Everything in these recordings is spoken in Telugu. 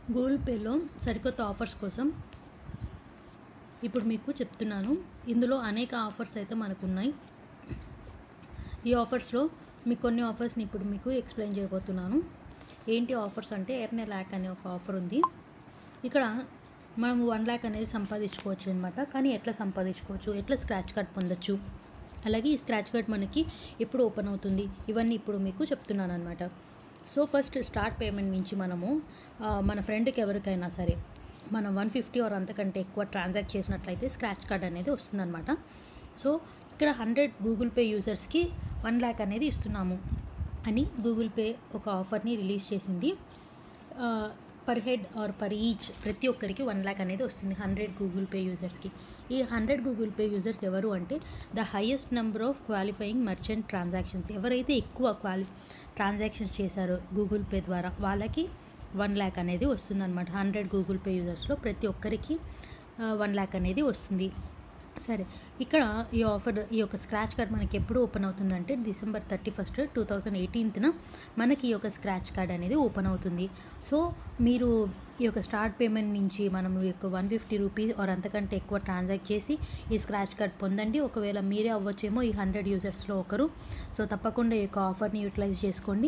గూగుల్ పేలో సరికొత్త ఆఫర్స్ కోసం ఇప్పుడు మీకు చెప్తున్నాను ఇందులో అనేక ఆఫర్స్ అయితే మనకు ఉన్నాయి ఈ ఆఫర్స్లో మీకు కొన్ని ఆఫర్స్ని ఇప్పుడు మీకు ఎక్స్ప్లెయిన్ చేయబోతున్నాను ఏంటి ఆఫర్స్ అంటే ఎర్న్ ల్యాక్ అనే ఒక ఆఫర్ ఉంది ఇక్కడ మనం వన్ ల్యాక్ అనేది సంపాదించుకోవచ్చు అనమాట కానీ ఎట్లా సంపాదించుకోవచ్చు ఎట్లా స్క్రాచ్ కార్డ్ పొందొచ్చు అలాగే ఈ స్క్రాచ్ కార్డ్ మనకి ఎప్పుడు ఓపెన్ అవుతుంది ఇవన్నీ ఇప్పుడు మీకు చెప్తున్నాను అనమాట సో ఫస్ట్ స్టార్ట్ పేమెంట్ నుంచి మనము ఆ, మన ఫ్రెండ్కి ఎవరికైనా సరే మనం వన్ ఫిఫ్టీ ఆర్ అంతకంటే ఎక్కువ ట్రాన్సాక్ట్ చేసినట్లయితే స్క్రాచ్ కార్డ్ అనేది వస్తుందన్నమాట సో ఇక్కడ హండ్రెడ్ గూగుల్ పే యూజర్స్కి వన్ ల్యాక్ అనేది ఇస్తున్నాము అని గూగుల్ పే ఒక ఆఫర్ని రిలీజ్ చేసింది per head or per each ప్రతి ఒక్కరికి వన్ ల్యాక్ అనేది వస్తుంది హండ్రెడ్ గూగుల్ పే యూజర్స్కి ఈ హండ్రెడ్ గూగుల్ పే యూజర్స్ ఎవరు అంటే the highest number of qualifying merchant transactions ఎవరైతే ఎక్కువ క్వాలి ట్రాన్సాక్షన్స్ చేశారో గూగుల్ పే ద్వారా వాళ్ళకి వన్ ల్యాక్ అనేది వస్తుందన్నమాట హండ్రెడ్ గూగుల్ పే యూజర్స్లో ప్రతి ఒక్కరికి వన్ ల్యాక్ అనేది వస్తుంది సరే ఇక్కడ ఈ ఆఫర్ ఈ యొక్క స్క్రాచ్ కార్డ్ మనకి ఎప్పుడు ఓపెన్ అవుతుందంటే December thirty first two thousand ఎయిటీన్త్న మనకి ఈ యొక్క స్క్రాచ్ కార్డ్ అనేది ఓపెన్ అవుతుంది సో మీరు ఈ యొక్క స్టార్ట్ పేమెంట్ నుంచి మనం ఈ యొక్క వన్ ఫిఫ్టీ రూపీస్ ఆర్ అంతకంటే ఎక్కువ ట్రాన్సాక్ట్ చేసి ఈ స్క్రాచ్ కార్డ్ పొందండి ఒకవేళ మీరే అవ్వచ్చేమో ఈ హండ్రెడ్ యూజర్స్లో ఒకరు సో తప్పకుండా ఈ యొక్క ఆఫర్ని యూటిలైజ్ చేసుకోండి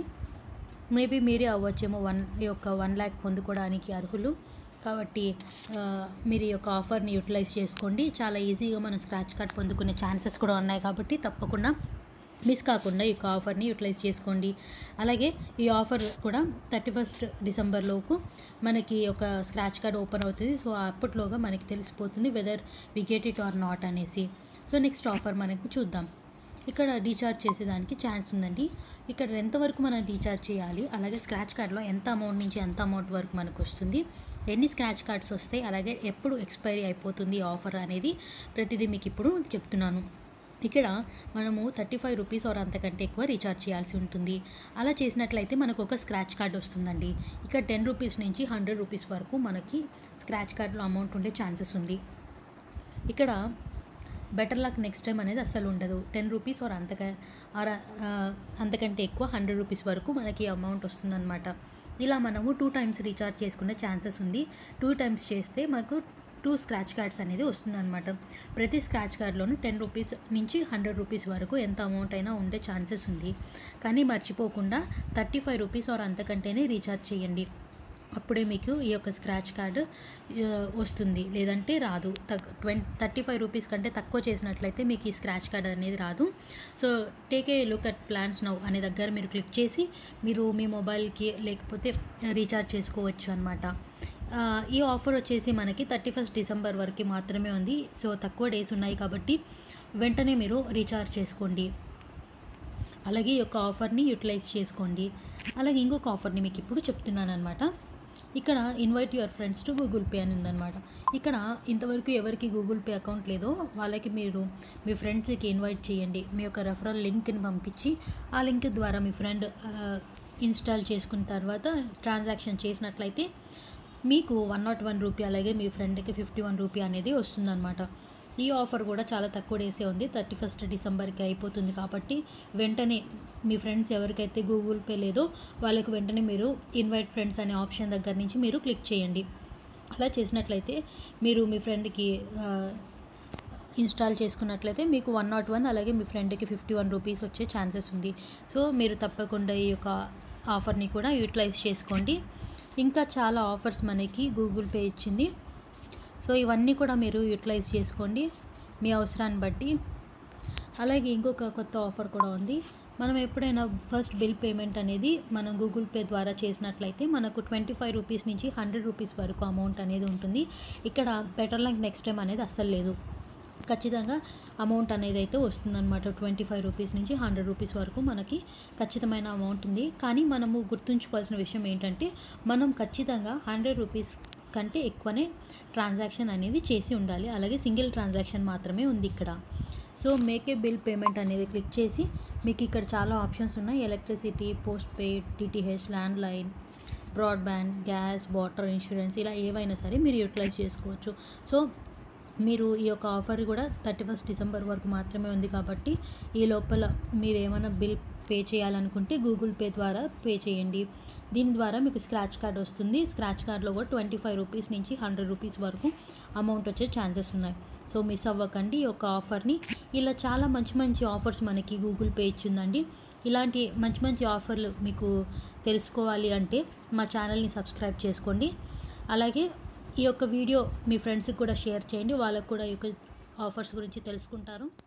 మేబీ మీరే అవ్వచ్చేమో వన్ ఈ యొక్క వన్ ల్యాక్ పొందుకోవడానికి అర్హులు కాబట్టి ఆ, మీరు ఈ యొక్క ఆఫర్ని యూటిలైజ్ చేసుకోండి చాలా ఈజీగా మనం స్క్రాచ్ కార్డ్ పొందుకునే ఛాన్సెస్ కూడా ఉన్నాయి కాబట్టి తప్పకుండా మిస్ కాకుండా ఈ యొక్క ఆఫర్ని యూటిలైజ్ చేసుకోండి అలాగే ఈ ఆఫర్ కూడా థర్టీ ఫస్ట్ డిసెంబర్లోపు మనకి ఈ యొక్క స్క్రాచ్ కార్డ్ ఓపెన్ అవుతుంది సో అప్పట్లోగా మనకి తెలిసిపోతుంది whether we get it or not అనేసి సో నెక్స్ట్ ఆఫర్ మనకు చూద్దాం ఇక్కడ రీఛార్జ్ చేసేదానికి ఛాన్స్ ఉందండి ఇక్కడ ఎంతవరకు మనం రీఛార్జ్ చేయాలి అలాగే స్క్రాచ్ కార్డ్లో ఎంత అమౌంట్ నుంచి ఎంత అమౌంట్ వరకు మనకు వస్తుంది ఎన్ని స్క్రాచ్ కార్డ్స్ వస్తాయి అలాగే ఎప్పుడు ఎక్స్పైరీ అయిపోతుంది ఈ ఆఫర్ అనేది ప్రతిదీ మీకు ఇప్పుడు చెప్తున్నాను ఇక్కడ మనము థర్టీ ఫైవ్ రూపీస్ ఆర్ అంతకంటే ఎక్కువ రీఛార్జ్ చేయాల్సి ఉంటుంది అలా చేసినట్లయితే మనకు ఒక స్క్రాచ్ కార్డ్ వస్తుందండి ఇక్కడ టెన్ రూపీస్ నుంచి హండ్రెడ్ రూపీస్ వరకు మనకి స్క్రాచ్ కార్డ్లో అమౌంట్ ఉండే ఛాన్సెస్ ఉంది ఇక్కడ బెటర్ లక్ నెక్స్ట్ టైం అనేది అస్సలు ఉండదు టెన్ రూపీస్ ఆర్ అంతక ఆర్ ఆ, అంతకంటే ఎక్కువ హండ్రెడ్ రూపీస్ వరకు మనకి అమౌంట్ వస్తుందన్నమాట ఇలా మనము టూ టైమ్స్ రీఛార్జ్ చేసుకునే ఛాన్సెస్ ఉంది టూ టైమ్స్ చేస్తే మనకు టూ స్క్రాచ్ కార్డ్స్ అనేది వస్తుందన్నమాట ప్రతి స్క్రాచ్ కార్డ్లోనూ టెన్ రూపీస్ నుంచి హండ్రెడ్ రూపీస్ వరకు ఎంత అమౌంట్ అయినా ఉండే ఛాన్సెస్ ఉంది కానీ మర్చిపోకుండా థర్టీ ఫైవ్ రూపీస్ ఆర్ అంతకంటేనే రీఛార్జ్ చేయండి అప్పుడే మీకు ఈ యొక్క స్క్రాచ్ కార్డు ఆ, వస్తుంది లేదంటే రాదు తగ్ ట్వంటీ థర్టీ ఫైవ్ రూపీస్ కంటే తక్కువ చేసినట్లయితే మీకు ఈ స్క్రాచ్ కార్డ్ అనేది రాదు so take a look at plans now అనే దగ్గర మీరు క్లిక్ చేసి మీరు మీ మొబైల్కి లేకపోతే రీఛార్జ్ చేసుకోవచ్చు అనమాట ఈ ఆఫర్ వచ్చేసి మనకి థర్టీ ఫస్ట్ డిసెంబర్ వరకు మాత్రమే ఉంది సో తక్కువ డేస్ ఉన్నాయి కాబట్టి వెంటనే మీరు రీఛార్జ్ చేసుకోండి అలాగే ఈ యొక్క ఆఫర్ని యూటిలైజ్ చేసుకోండి అలాగే ఇంకొక ఆఫర్ని మీకు ఇప్పుడు చెప్తున్నాను అనమాట ఇక్కడ invite your friends to Google pay అని ఉందన్నమాట ఇక్కడ ఇంతవరకు ఎవరికి గూగుల్ పే అకౌంట్ లేదో వాళ్ళకి మీరు మీ ఫ్రెండ్స్కి ఇన్వైట్ చేయండి మీ యొక్క రెఫరల్ లింక్ని పంపించి ఆ లింక్ ద్వారా మీ ఫ్రెండ్ ఇన్స్టాల్ చేసుకున్న తర్వాత ట్రాన్సాక్షన్ చేసినట్లయితే మీకు వన్ నాట్ వన్ రూపీ అలాగే మీ ఫ్రెండ్కి ఫిఫ్టీ వన్ రూపీ అనేది వస్తుందన్నమాట ఈ ఆఫర్ కూడా చాలా తక్కువ డేసే ఉంది థర్టీ ఫస్ట్ డిసెంబర్కి అయిపోతుంది కాబట్టి వెంటనే మీ ఫ్రెండ్స్ ఎవరికైతే గూగుల్ పే లేదో వాళ్ళకి వెంటనే మీరు ఇన్వైట్ ఫ్రెండ్స్ అనే ఆప్షన్ దగ్గర నుంచి మీరు క్లిక్ చేయండి అలా చేసినట్లయితే మీరు మీ ఫ్రెండ్కి ఇన్స్టాల్ చేసుకున్నట్లయితే మీకు వన్ నాట్ వన్ అలాగే మీ ఫ్రెండ్కి ఫిఫ్టీ వన్ రూపీస్ వచ్చే ఛాన్సెస్ ఉంది సో మీరు తప్పకుండా ఈ యొక్క ఆఫర్ని కూడా యూటిలైజ్ చేసుకోండి ఇంకా చాలా ఆఫర్స్ మనకి గూగుల్ పే ఇచ్చింది సో ఇవన్నీ కూడా మీరు యూటిలైజ్ చేసుకోండి మీ అవసరాన్ని బట్టి అలాగే ఇంకొక కొత్త ఆఫర్ కూడా ఉంది మనం ఎప్పుడైనా ఫస్ట్ బిల్ పేమెంట్ అనేది మనం గూగుల్ పే ద్వారా చేసినట్లయితే మనకు ట్వంటీ ఫైవ్ రూపీస్ నుంచి హండ్రెడ్ రూపీస్ వరకు అమౌంట్ అనేది ఉంటుంది ఇక్కడ బెటర్ లైక్ నెక్స్ట్ టైం అనేది అస్సలు లేదు ఖచ్చితంగా అమౌంట్ అనేది అయితే వస్తుందన్నమాట ట్వంటీ ఫైవ్ రూపీస్ నుంచి హండ్రెడ్ రూపీస్ వరకు మనకి ఖచ్చితమైన అమౌంట్ ఉంది కానీ మనము గుర్తుంచుకోవాల్సిన విషయం ఏంటంటే మనం ఖచ్చితంగా హండ్రెడ్ రూపీస్ కంటే ఎక్కువనే ట్రాన్సాక్షన్ అనేది చేసి ఉండాలి అలాగే సింగిల్ ట్రాన్సాక్షన్ మాత్రమే ఉంది ఇక్కడ so make a bill payment అనేది క్లిక్ చేసి మీకు ఇక్కడ చాలా ఆప్షన్స్ ఉన్నాయి electricity post paid DTH land line broadband gas water insurance ఇలా ఏవైనా సరే మీరు యూటిలైజ్ చేసుకోవచ్చు సో మీరు ఈ యొక్క ఆఫర్ కూడా థర్టీ ఫస్ట్ డిసెంబర్ వరకు మాత్రమే ఉంది కాబట్టి ఈ లోపల మీరు ఏమైనా బిల్ పే చేయాలనుకుంటే గూగుల్ పే ద్వారా పే చేయండి దీని ద్వారా మీకు స్క్రాచ్ కార్డ్ వస్తుంది స్క్రాచ్ కార్డ్లో కూడా ట్వంటీ ఫైవ్ రూపీస్ నుంచి హండ్రెడ్ రూపీస్ వరకు అమౌంట్ వచ్చే ఛాన్సెస్ ఉన్నాయి సో మిస్ అవ్వకండి ఈ యొక్క ఆఫర్ని ఇలా చాలా మంచి మంచి ఆఫర్స్ మనకి గూగుల్ పే ఇచ్చిందండి ఇలాంటి మంచి మంచి ఆఫర్లు మీకు తెలుసుకోవాలి అంటే మా ఛానల్ని సబ్స్క్రైబ్ చేసుకోండి అలాగే ఈ యొక్క వీడియో మీ ఫ్రెండ్స్కి కూడా షేర్ చేయండి వాళ్ళకు కూడా ఈ యొక్క ఆఫర్స్ గురించి తెలుసుకుంటారు